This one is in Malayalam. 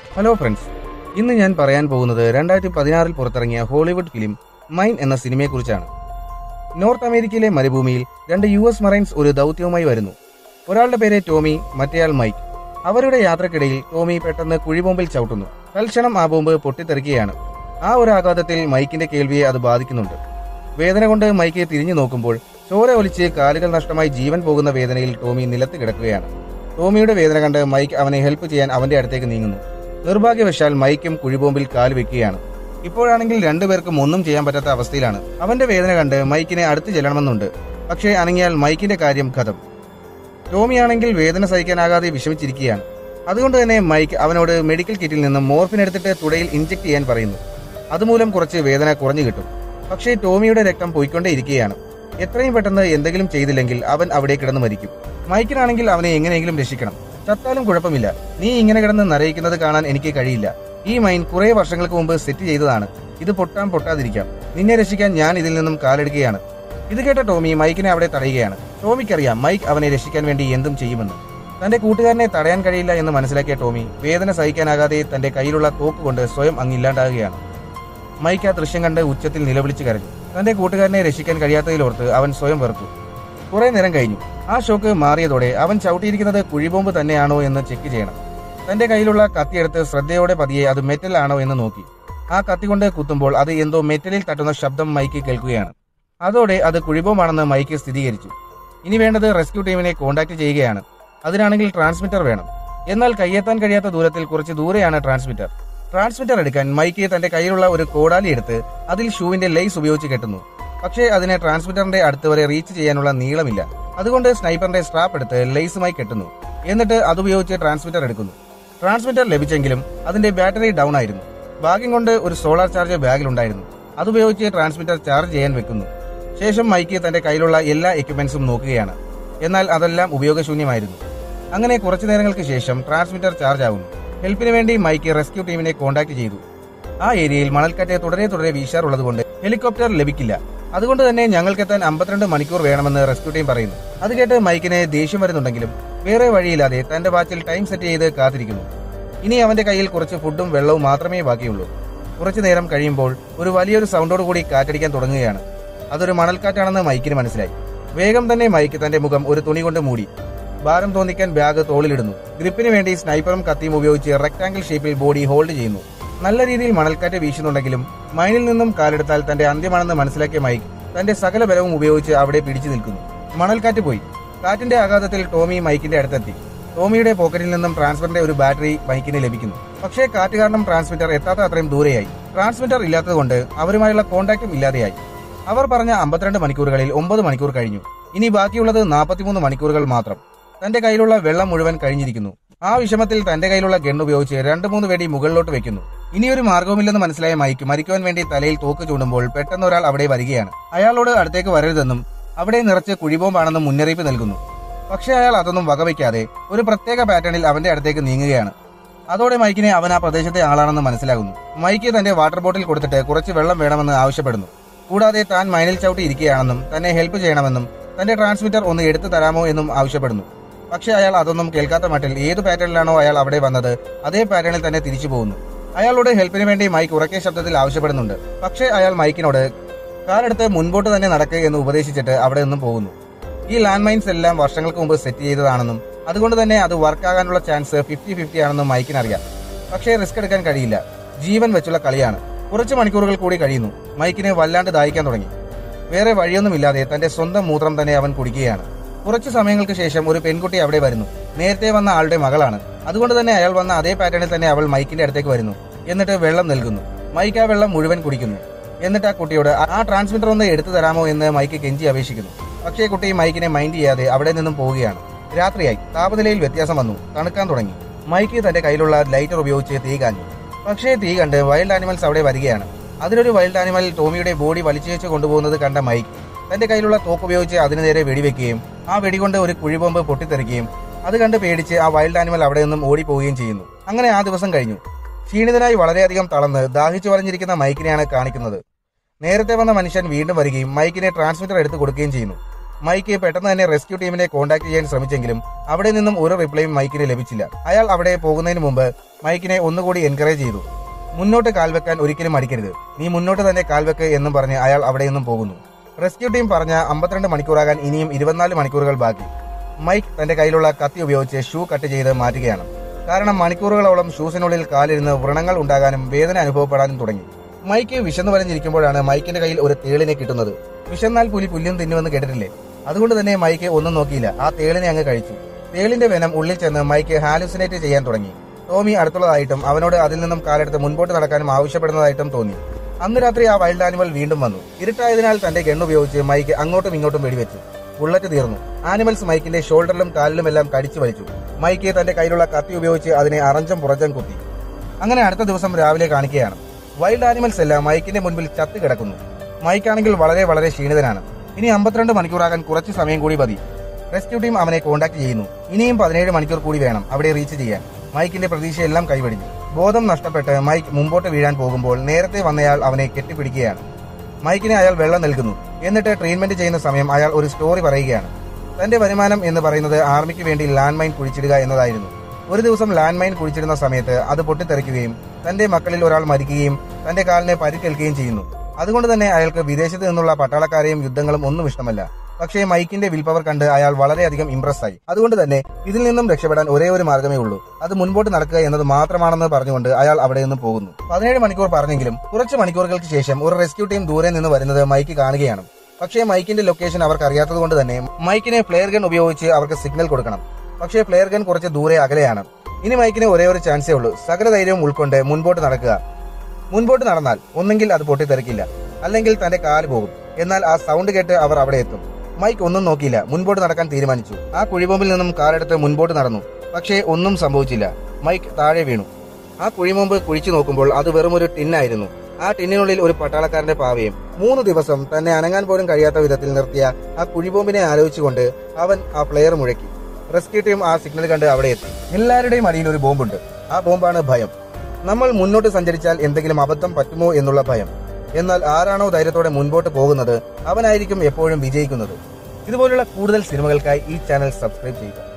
ഹലോ ഫ്രണ്ട്സ് ഇന്ന് ഞാൻ പറയാൻ പോകുന്നത് രണ്ടായിരത്തി പതിനാറിൽ പുറത്തിറങ്ങിയ ഹോളിവുഡ് ഫിലിം മൈൻ എന്ന സിനിമയെക്കുറിച്ചാണ് നോർത്ത് അമേരിക്കയിലെ മരുഭൂമിയിൽ രണ്ട് യു എസ് മറൈൻസ് ഒരു ദൗത്യവുമായി വരുന്നു ഒരാളുടെ പേര് ടോമി മറ്റേയാൾ മൈക്ക് അവരുടെ യാത്രക്കിടയിൽ ടോമി പെട്ടെന്ന് കുഴിബോംബിൽ ചവിട്ടുന്നു തൽക്ഷണം ആ ബോംബ് പൊട്ടിത്തെറിക്കുകയാണ് ആ ഒരു ആഘാതത്തിൽ മൈക്കിന്റെ കേൾവിയെ അത് ബാധിക്കുന്നുണ്ട് വേദന കൊണ്ട് മൈക്ക് തിരിഞ്ഞു നോക്കുമ്പോൾ ചോര ഒലിച്ച് കാലുകൾ നഷ്ടമായി ജീവൻ പോകുന്ന വേദനയിൽ ടോമി നിലത്ത് കിടക്കുകയാണ് ടോമിയുടെ വേദന കണ്ട് മൈക്ക് അവനെ ഹെൽപ്പ് ചെയ്യാൻ അവന്റെ അടുത്തേക്ക് നീങ്ങുന്നു നിർഭാഗ്യവശാൽ മൈക്കും കുഴിബോംബിൽ കാല് വെക്കുകയാണ് ഇപ്പോഴാണെങ്കിൽ രണ്ടുപേർക്കും ഒന്നും ചെയ്യാൻ പറ്റാത്ത അവസ്ഥയിലാണ് അവന്റെ വേദന കണ്ട് മൈക്കിനെ അടുത്ത് ചെല്ലണമെന്നുണ്ട് പക്ഷേ അനങ്ങിയാൽ മൈക്കിന്റെ കാര്യം കഥം ടോമിയാണെങ്കിൽ വേദന സഹിക്കാനാകാതെ വിഷമിച്ചിരിക്കുകയാണ് അതുകൊണ്ട് തന്നെ മൈക്ക് അവനോട് മെഡിക്കൽ കിറ്റിൽ നിന്നും മോർഫിൻ എടുത്തിട്ട് തുടയിൽ ഇഞ്ചെക്ട് ചെയ്യാൻ പറയുന്നു അതുമൂലം കുറച്ച് വേദന കുറഞ്ഞു കിട്ടും പക്ഷേ ടോമിയുടെ രക്തം പോയിക്കൊണ്ടേ ഇരിക്കുകയാണ് എത്രയും പെട്ടെന്ന് എന്തെങ്കിലും ചെയ്തില്ലെങ്കിൽ അവൻ അവിടെ കിടന്ന് മരിക്കും മൈക്കിനാണെങ്കിൽ അവനെ എങ്ങനെയെങ്കിലും രക്ഷിക്കണം ചത്താലും കുഴപ്പമില്ല നീ ഇങ്ങനെ കിടന്ന് നരയിക്കുന്നത് കാണാൻ എനിക്ക് കഴിയില്ല ഈ മൈൻ കുറെ വർഷങ്ങൾക്ക് മുമ്പ് സെറ്റ് ചെയ്തതാണ് ഇത് പൊട്ടാൻ പൊട്ടാതിരിക്കാം നിന്നെ രക്ഷിക്കാൻ ഞാൻ ഇതിൽ നിന്നും കാലെടുക്കുകയാണ് ഇത് കേട്ട ടോമി മൈക്കിനെ അവിടെ തടയുകയാണ് ടോമിക്കറിയാം മൈക്ക് അവനെ രക്ഷിക്കാൻ വേണ്ടി എന്തും ചെയ്യുമെന്ന് തന്റെ കൂട്ടുകാരനെ തടയാൻ കഴിയില്ല എന്ന് മനസ്സിലാക്കിയ ടോമി വേദന സഹിക്കാനാകാതെ തന്റെ കയ്യിലുള്ള തോക്ക് കൊണ്ട് സ്വയം അങ്ങില്ലാണ്ടാകുകയാണ് മൈക്ക് ആ ദൃശ്യം കണ്ട് ഉച്ചത്തിൽ നിലവിളിച്ച് കരഞ്ഞു തന്റെ കൂട്ടുകാരനെ രക്ഷിക്കാൻ കഴിയാത്തതിലോർത്ത് അവൻ സ്വയം വെറുത്തു കുറെ നേരം കഴിഞ്ഞു ആ ഷോക്ക് മാറിയതോടെ അവൻ ചവിട്ടിയിരിക്കുന്നത് കുഴിബോംബ് തന്നെയാണോ എന്ന് ചെക്ക് ചെയ്യണം തന്റെ കയ്യിലുള്ള കത്തിയെടുത്ത് ശ്രദ്ധയോടെ പതിയെ അത് മെറ്റൽ ആണോ എന്ന് നോക്കി ആ കത്തി കൊണ്ട് കുത്തുമ്പോൾ അത് എന്തോ മെറ്റലിൽ തട്ടുന്ന ശബ്ദം മൈക്ക് കേൾക്കുകയാണ് അതോടെ അത് കുഴിബോംബാണെന്ന് മൈക്ക് സ്ഥിരീകരിച്ചു ഇനി വേണ്ടത് റെസ്ക്യൂ ടീമിനെ കോൺടാക്ട് ചെയ്യുകയാണ് അതിനാണെങ്കിൽ ട്രാൻസ്മിറ്റർ വേണം എന്നാൽ കയ്യെത്താൻ കഴിയാത്ത ദൂരത്തിൽ കുറച്ച് ദൂരെയാണ് ട്രാൻസ്മിറ്റർ ട്രാൻസ്മിറ്റർ എടുക്കാൻ മൈക്ക് തന്റെ കയ്യിലുള്ള ഒരു കോടാലി എടുത്ത് അതിൽ ഷൂവിന്റെ ലേസ് ഉപയോഗിച്ച് കെട്ടുന്നു പക്ഷേ അതിനെ ട്രാൻസ്മിറ്ററിന്റെ അടുത്ത് വരെ റീച്ച് ചെയ്യാനുള്ള നീളമില്ല അതുകൊണ്ട് സ്നൈപ്പറിന്റെ സ്ട്രാപ്പ് എടുത്ത് ലേസുമായി കെട്ടുന്നു എന്നിട്ട് അതുപയോഗിച്ച് ട്രാൻസ്മിറ്റർ എടുക്കുന്നു ട്രാൻസ്മിറ്റർ ലഭിച്ചെങ്കിലും അതിന്റെ ബാറ്ററി ഡൗൺ ആയിരുന്നു ഭാഗ്യം കൊണ്ട് ഒരു സോളാർ ചാർജ് ബാഗിലുണ്ടായിരുന്നു അതുപയോഗിച്ച് ട്രാൻസ്മിറ്റർ ചാർജ് ചെയ്യാൻ വെക്കുന്നു ശേഷം മൈക്ക് തന്റെ കയ്യിലുള്ള എല്ലാ എക്യുപ്മെന്റ്സും നോക്കുകയാണ് എന്നാൽ അതെല്ലാം ഉപയോഗശൂന്യമായിരുന്നു അങ്ങനെ കുറച്ചു നേരങ്ങൾക്ക് ശേഷം ട്രാൻസ്മിറ്റർ ചാർജ് ആവുന്നു ഹെൽപ്പിന് വേണ്ടി മൈക്ക് റെസ്ക്യൂ ടീമിനെ കോൺടാക്ട് ചെയ്തു ആ ഏരിയയിൽ മണൽക്കാറ്റ് തുടരെ തുടരെ വീശാറുള്ളതുകൊണ്ട് ഹെലികോപ്റ്റർ ലഭിക്കില്ല അതുകൊണ്ട് തന്നെ ഞങ്ങൾക്കെത്താൻ അമ്പത്തിരണ്ട് മണിക്കൂർ വേണമെന്ന് റെസ്ക്യൂ ടീം പറയുന്നു അത് കേട്ട് മൈക്കിന് ദേഷ്യം വരുന്നുണ്ടെങ്കിലും വേറെ വഴിയില്ലാതെ തന്റെ വാച്ചിൽ ടൈം സെറ്റ് ചെയ്ത് കാത്തിരിക്കുന്നു ഇനി അവന്റെ കയ്യിൽ കുറച്ച് ഫുഡും വെള്ളവും മാത്രമേ ബാക്കിയുള്ളൂ കുറച്ചു നേരം കഴിയുമ്പോൾ ഒരു വലിയൊരു സൗണ്ടോട് കൂടി കാറ്റടിക്കാൻ തുടങ്ങുകയാണ് അതൊരു മണൽക്കാറ്റാണെന്ന് മൈക്കിന് മനസ്സിലായി വേഗം തന്നെ മൈക്ക് തന്റെ മുഖം ഒരു തുണി കൊണ്ട് മൂടി ഭാരം തോന്നിക്കാൻ ബാഗ് തോളിലിടുന്നു ഗ്രിപ്പിന് വേണ്ടി സ്നൈപ്പറും കത്തിയും ഉപയോഗിച്ച് റെക്ടാങ്കിൾ ഷേപ്പിൽ ബോഡി ഹോൾഡ് ചെയ്യുന്നു നല്ല രീതിയിൽ മണൽക്കാറ്റ് വീശുന്നുണ്ടെങ്കിലും മൈനിൽ നിന്നും കാലെടുത്താൽ തന്റെ അന്ത്യമാണെന്ന് മനസ്സിലാക്കിയ മൈക്ക് തന്റെ സകല ബലവും ഉപയോഗിച്ച് അവിടെ പിടിച്ചു നിൽക്കുന്നു മണൽക്കാറ്റ് പോയി കാറ്റിന്റെ ആഘാതത്തിൽ ടോമി മൈക്കിന്റെ അടുത്തെത്തി ടോമിയുടെ പോക്കറ്റിൽ നിന്നും ട്രാൻസ്ഫറിന്റെ ഒരു ബാറ്ററി മൈക്കിന് ലഭിക്കുന്നു പക്ഷേ കാറ്റ് കാരണം ട്രാൻസ്മിറ്റർ എത്താത്ത അത്രയും ദൂരെയായി ട്രാൻസ്മിറ്റർ ഇല്ലാത്തതുകൊണ്ട് അവരുമായുള്ള കോണ്ടാക്റ്റും ഇല്ലാതെയായി അവർ പറഞ്ഞ അമ്പത്തിരണ്ട് മണിക്കൂറുകളിൽ ഒമ്പത് മണിക്കൂർ കഴിഞ്ഞു ഇനി ബാക്കിയുള്ളത് നാൽപ്പത്തിമൂന്ന് മണിക്കൂറുകൾ മാത്രം തന്റെ കയ്യിലുള്ള വെള്ളം മുഴുവൻ കഴിഞ്ഞിരിക്കുന്നു ആ വിഷമത്തിൽ തന്റെ കയ്യിലുള്ള ഗൺ ഉപയോഗിച്ച് രണ്ട് മൂന്ന് വെടി മുകളിലോട്ട് വെക്കുന്നു ഇനിയൊരു മാർഗവുമില്ലെന്ന് മനസ്സിലായ മൈക്ക് മരിക്കുവാൻ വേണ്ടി തലയിൽ തോക്ക് ചൂണ്ടുമ്പോൾ പെട്ടെന്ന് ഒരാൾ അവിടെ വരികയാണ് അയാളോട് അടുത്തേക്ക് വരരുതെന്നും അവിടെ നിറച്ച് കുഴിബോംബാണെന്നും മുന്നറിയിപ്പ് നൽകുന്നു പക്ഷേ അയാൾ അതൊന്നും വകവയ്ക്കാതെ ഒരു പ്രത്യേക പാറ്റേണിൽ അവന്റെ അടുത്തേക്ക് നീങ്ങുകയാണ് അതോടെ മൈക്കിനെ അവൻ ആ പ്രദേശത്തെ ആളാണെന്ന് മനസ്സിലാകുന്നു മൈക്ക് തന്റെ വാട്ടർ ബോട്ടിൽ കൊടുത്തിട്ട് കുറച്ച് വെള്ളം വേണമെന്ന് ആവശ്യപ്പെടുന്നു കൂടാതെ താൻ മൈനിൽ ചവിട്ടി ഇരിക്കുകയാണെന്നും തന്നെ ഹെൽപ്പ് ചെയ്യണമെന്നും തന്റെ ട്രാൻസ്മിറ്റർ ഒന്ന് എടുത്തു തരാമോ എന്നും ആവശ്യപ്പെടുന്നു പക്ഷേ അയാൾ അതൊന്നും കേൾക്കാത്ത മട്ടിൽ ഏത് പാറ്റേണിലാണോ അയാൾ അവിടെ വന്നത് അതേ പാറ്റേണിൽ തന്നെ തിരിച്ചു പോകുന്നു അയാളോട് ഹെൽപ്പിന് വേണ്ടി മൈക്ക് ഉറക്കെ ശബ്ദത്തിൽ ആവശ്യപ്പെടുന്നുണ്ട് പക്ഷേ അയാൾ മൈക്കിനോട് കാലെടുത്ത് മുൻപോട്ട് തന്നെ നടക്കുക എന്ന് ഉപദേശിച്ചിട്ട് അവിടെ നിന്നും പോകുന്നു ഈ ലാൻഡ് മൈൻസ് എല്ലാം വർഷങ്ങൾക്ക് മുമ്പ് സെറ്റ് ചെയ്തതാണെന്നും അതുകൊണ്ട് തന്നെ അത് വർക്ക് ആകാനുള്ള ചാൻസ് ഫിഫ്റ്റി ഫിഫ്റ്റി ആണെന്നും മൈക്കിനറിയാം പക്ഷേ റിസ്ക് എടുക്കാൻ കഴിയില്ല ജീവൻ വെച്ചുള്ള കളിയാണ് കുറച്ച് മണിക്കൂറുകൾ കൂടി കഴിയുന്നു മൈക്കിന് വല്ലാണ്ട് ദാഹിക്കാൻ തുടങ്ങി വേറെ വഴിയൊന്നുമില്ലാതെ തന്റെ സ്വന്തം മൂത്രം തന്നെ അവൻ കുടിക്കുകയാണ് കുറച്ച് സമയങ്ങൾക്ക് ശേഷം ഒരു പെൺകുട്ടി അവിടെ വരുന്നു നേരത്തെ വന്ന ആളുടെ മകളാണ് അതുകൊണ്ട് തന്നെ അയാൾ വന്ന അതേ പാറ്റേണിൽ തന്നെ അവൾ മൈക്കിന്റെ അടുത്തേക്ക് വരുന്നു എന്നിട്ട് വെള്ളം നൽകുന്നു മൈക്ക് ആ വെള്ളം മുഴുവൻ കുടിക്കുന്നു എന്നിട്ട് ആ കുട്ടിയോട് ആ ട്രാൻസ്മിറ്റർ ഒന്ന് എടുത്തു തരാമോ എന്ന് മൈക്ക് കെഞ്ചി അപേക്ഷിക്കുന്നു പക്ഷേ കുട്ടി മൈക്കിനെ മൈൻഡ് ചെയ്യാതെ അവിടെ നിന്നും പോവുകയാണ് രാത്രിയായി താപനിലയിൽ വ്യത്യാസം വന്നു തണുക്കാൻ തുടങ്ങി മൈക്ക് തന്റെ കയ്യിലുള്ള ലൈറ്റർ ഉപയോഗിച്ച് തീ കാഞ്ഞു പക്ഷേ തീ കണ്ട് വൈൽഡ് ആനിമൽസ് അവിടെ വരികയാണ് അതിലൊരു വൈൽഡ് ആനിമൽ ടോമിയുടെ ബോഡി വലിച്ചേച്ച് കൊണ്ടുപോകുന്നത് കണ്ട മൈക്ക് തന്റെ കയ്യിലുള്ള തോക്ക് ഉപയോഗിച്ച് അതിനു നേരെ വെടിവെക്കുകയും ആ വെടികൊണ്ട് ഒരു കുഴിബോംബ് പൊട്ടിത്തെറിക്കുകയും അത് കണ്ട് പേടിച്ച് ആ വൈൽഡ് ആനിമൽ അവിടെ നിന്നും ഓടിപ്പോവുകയും ചെയ്യുന്നു അങ്ങനെ ആ ദിവസം കഴിഞ്ഞു ക്ഷീണിതനായി വളരെയധികം തളർന്ന് ദാഹിച്ചു വലഞ്ഞിരിക്കുന്ന മൈക്കിനെയാണ് കാണിക്കുന്നത് നേരത്തെ വന്ന മനുഷ്യൻ വീണ്ടും വരികയും മൈക്കിനെ ട്രാൻസ്മിറ്റർ എടുത്തു കൊടുക്കുകയും ചെയ്യുന്നു മൈക്ക് പെട്ടെന്ന് തന്നെ റെസ്ക്യൂ ടീമിനെ കോൺടാക്ട് ചെയ്യാൻ ശ്രമിച്ചെങ്കിലും അവിടെ നിന്നും ഒരു റിപ്ലൈയും മൈക്കിന് ലഭിച്ചില്ല അയാൾ അവിടെ പോകുന്നതിന് മുമ്പ് മൈക്കിനെ ഒന്നുകൂടി എൻകറേജ് ചെയ്തു മുന്നോട്ട് കാൽവെക്കാൻ ഒരിക്കലും മടിക്കരുത് നീ മുന്നോട്ട് തന്നെ കാൽവെക്ക് എന്നും പറഞ്ഞ് അയാൾ അവിടെ നിന്നും പോകുന്നു റെസ്ക്യൂ ടീം പറഞ്ഞ അമ്പത്തിരണ്ട് മണിക്കൂറാകാൻ ഇനിയും ഇരുപത്തിനാല് മണിക്കൂറുകൾ ബാക്കി മൈക്ക് തന്റെ കയ്യിലുള്ള കത്തി ഉപയോഗിച്ച് ഷൂ കട്ട് ചെയ്ത് മാറ്റുകയാണ് കാരണം മണിക്കൂറുകളോളം ഷൂസിനുള്ളിൽ കാലിരുന്ന് വ്രണങ്ങൾ ഉണ്ടാകാനും വേദന അനുഭവപ്പെടാനും തുടങ്ങി മൈക്ക് വിശന്നു വരഞ്ഞിരിക്കുമ്പോഴാണ് മൈക്കിന്റെ കയ്യിൽ ഒരു തേളിനെ കിട്ടുന്നത് വിശന്നാൽ പുലി പുല്ലും തിന്നുമെന്ന് കേട്ടിട്ടില്ലേ അതുകൊണ്ട് തന്നെ മൈക്ക് ഒന്നും നോക്കിയില്ല ആ തേളിനെ അങ്ങ് കഴിച്ചു തേളിന്റെ വെനം ഉള്ളിൽ ചെന്ന് മൈക്ക് ഹാലുസിനേറ്റ് ചെയ്യാൻ തുടങ്ങി ടോമി അടുത്തുള്ളതായിട്ടും അവനോട് അതിൽ നിന്നും കാലെടുത്ത് മുൻപോട്ട് നടക്കാനും ആവശ്യപ്പെടുന്നതായിട്ടും തോന്നി അന്ന് രാത്രി ആ വൈൽഡ് ആനിമൽ വീണ്ടും വന്നു ഇരുട്ടായതിനാൽ തന്റെ ഗണ്ണുപയോഗിച്ച് മൈക്ക് അങ്ങോട്ടും ഇങ്ങോട്ടും വെടിവെച്ചു ബുള്ളറ്റ് തീർന്നു ആനിമൽസ് മൈക്കിന്റെ ഷോൾഡറിലും കാലിലുമെല്ലാം കടിച്ചു വലിച്ചു മൈക്ക് തന്റെ കയ്യിലുള്ള കത്തി ഉപയോഗിച്ച് അതിനെ അറഞ്ചം പുറഞ്ചം കുത്തി അങ്ങനെ അടുത്ത ദിവസം രാവിലെ കാണിക്കുകയാണ് വൈൽഡ് ആനിമൽസ് എല്ലാം മൈക്കിന്റെ മുൻപിൽ ചത്ത് കിടക്കുന്നു മൈക്കാണെങ്കിൽ വളരെ വളരെ ക്ഷീണിതനാണ് ഇനി അമ്പത്തിരണ്ട് മണിക്കൂറാകാൻ കുറച്ച് സമയം കൂടി മതി റെസ്ക്യൂ ടീം അവനെ കോൺടാക്ട് ചെയ്യുന്നു ഇനിയും പതിനേഴ് മണിക്കൂർ കൂടി വേണം അവിടെ റീച്ച് ചെയ്യാൻ മൈക്കിന്റെ പ്രതീക്ഷയെല്ലാം കൈവടിഞ്ഞു ബോധം നഷ്ടപ്പെട്ട് മൈക്ക് മുമ്പോട്ട് വീഴാൻ പോകുമ്പോൾ നേരത്തെ വന്നയാൾ അവനെ കെട്ടിപ്പിടിക്കുകയാണ് മൈക്കിന് അയാൾ വെള്ളം നൽകുന്നു എന്നിട്ട് ട്രീറ്റ്മെന്റ് ചെയ്യുന്ന സമയം അയാൾ ഒരു സ്റ്റോറി പറയുകയാണ് തന്റെ വരുമാനം എന്ന് പറയുന്നത് ആർമിക്ക് വേണ്ടി ലാൻഡ് മൈൻ കുഴിച്ചിടുക എന്നതായിരുന്നു ഒരു ദിവസം ലാൻഡ് മൈൻ കുഴിച്ചിടുന്ന സമയത്ത് അത് പൊട്ടിത്തെറിക്കുകയും തന്റെ മക്കളിൽ ഒരാൾ മരിക്കുകയും തന്റെ കാലിനെ പരിക്കേൽക്കുകയും ചെയ്യുന്നു അതുകൊണ്ട് തന്നെ അയാൾക്ക് വിദേശത്ത് നിന്നുള്ള പട്ടാളക്കാരെയും യുദ്ധങ്ങളും ഒന്നും ഇഷ്ടമല്ല പക്ഷേ മൈക്കിന്റെ വിൽ പവർ കണ്ട് അയാൾ വളരെയധികം ഇംപ്രസ് ആയി അതുകൊണ്ട് തന്നെ ഇതിൽ നിന്നും രക്ഷപ്പെടാൻ ഒരേ ഒരു മാർഗ്ഗമേ ഉള്ളൂ അത് മുൻപോട്ട് നടക്കുക എന്നത് മാത്രമാണെന്ന് പറഞ്ഞുകൊണ്ട് അയാൾ അവിടെ നിന്ന് പോകുന്നു പതിനേഴ് മണിക്കൂർ പറഞ്ഞെങ്കിലും കുറച്ച് മണിക്കൂറുകൾക്ക് ശേഷം ഒരു റെസ്ക്യൂ ടീം ദൂരെ നിന്ന് വരുന്നത് മൈക്ക് കാണുകയാണ് പക്ഷേ മൈക്കിന്റെ ലൊക്കേഷൻ അവർക്ക് അറിയാത്തത് കൊണ്ട് തന്നെ മൈക്കിനെ ഫ്ലെയർ ഗൺ ഉപയോഗിച്ച് അവർക്ക് സിഗ്നൽ കൊടുക്കണം പക്ഷേ ഫ്ലെയർ ഗൺ കുറച്ച് ദൂരെ അകലെയാണ് ഇനി മൈക്കിന് ഒരേ ഒരു ചാൻസേ ഉള്ളൂ സകല ധൈര്യവും ഉൾക്കൊണ്ട് മുൻപോട്ട് നടക്കുക മുൻപോട്ട് നടന്നാൽ ഒന്നെങ്കിൽ അത് പൊട്ടിത്തെറിക്കില്ല അല്ലെങ്കിൽ തന്റെ കാല് പോകും എന്നാൽ ആ സൗണ്ട് കേട്ട് അവർ അവിടെ എത്തും മൈക്ക് ഒന്നും നോക്കിയില്ല മുൻപോട്ട് നടക്കാൻ തീരുമാനിച്ചു ആ കുഴിബോംബിൽ നിന്നും കാലെടുത്ത് മുൻപോട്ട് നടന്നു പക്ഷേ ഒന്നും സംഭവിച്ചില്ല മൈക്ക് താഴെ വീണു ആ കുഴിമുമ്പ് കുഴിച്ചു നോക്കുമ്പോൾ അത് വെറും ഒരു ടിന്നായിരുന്നു ആ ടിന്നിനുള്ളിൽ ഒരു പട്ടാളക്കാരന്റെ പാവയും മൂന്ന് ദിവസം തന്നെ അനങ്ങാൻ പോലും കഴിയാത്ത വിധത്തിൽ നിർത്തിയ ആ കുഴിബോംബിനെ ആലോചിച്ചുകൊണ്ട് അവൻ ആ പ്ലെയർ മുഴക്കി റെസ്ക്യൂ ടീം ആ സിഗ്നൽ കണ്ട് അവിടെ എത്തി എല്ലാവരുടെയും അടിയിൽ ഒരു ബോംബുണ്ട് ആ ബോംബാണ് ഭയം നമ്മൾ മുന്നോട്ട് സഞ്ചരിച്ചാൽ എന്തെങ്കിലും അബദ്ധം പറ്റുമോ എന്നുള്ള ഭയം എന്നാൽ ആരാണോ ധൈര്യത്തോടെ മുൻപോട്ട് പോകുന്നത് അവനായിരിക്കും എപ്പോഴും വിജയിക്കുന്നത് ഇതുപോലുള്ള കൂടുതൽ സിനിമകൾക്കായി ഈ ചാനൽ സബ്സ്ക്രൈബ് ചെയ്യുക